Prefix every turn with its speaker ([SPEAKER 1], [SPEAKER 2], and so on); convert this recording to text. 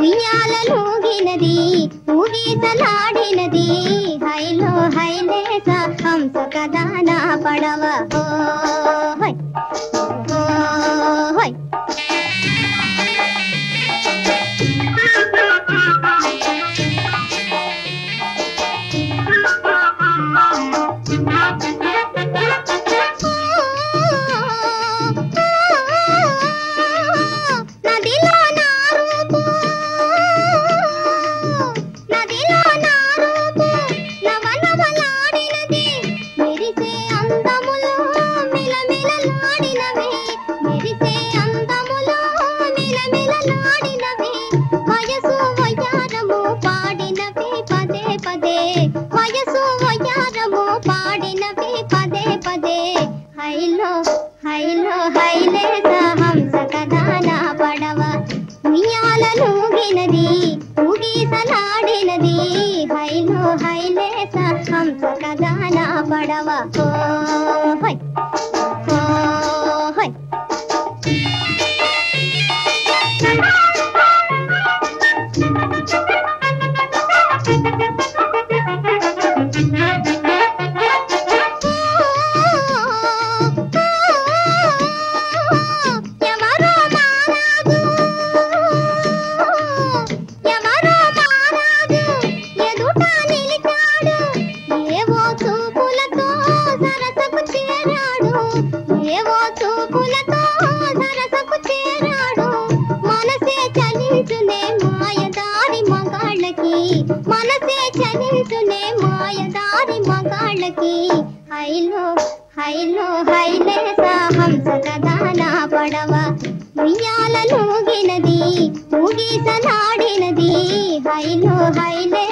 [SPEAKER 1] ఉయ్యాలూగినది ఊగీతలాడినది హైలో హైలేస హంస కదాన పడవ ఓ హై ఓ హై నదిలో నా రూపు నదిలో నా రూపు నవనవలాడినది మెరిసే అందములో మిలమిలలాడినవి మెరిసే అందములో మిలమిలలాడినవి వయసు వయ్యారము పాడినవి పదే పదే వయసు వయ్యారము పాడినవి పదే పదే హైలో హైలో హైలేస హంస కదాన పడవ ఉయ్యాలూగినది ఊగీసలాడినది హైలో హైలేస హంస కదాన పడవ ఓ హై ఓ హై ఎవరో మారాదు ఎవరో మారాదు ఎదుట నిలిచాడు ఏవో చూపులతో సరసకు చేరాడు ఏవో చూపులతో సరసకు చేరాడు మనసే చలించునే మాయదారి మగాళ్ళకి మనసే చలించునే మాయదారి మగాళ్ళకి హైలో హైలో హైలేస హంస కదాన పడవ ఉయ్యాలూగినది ఊగీసలాడినది హైలో హైలే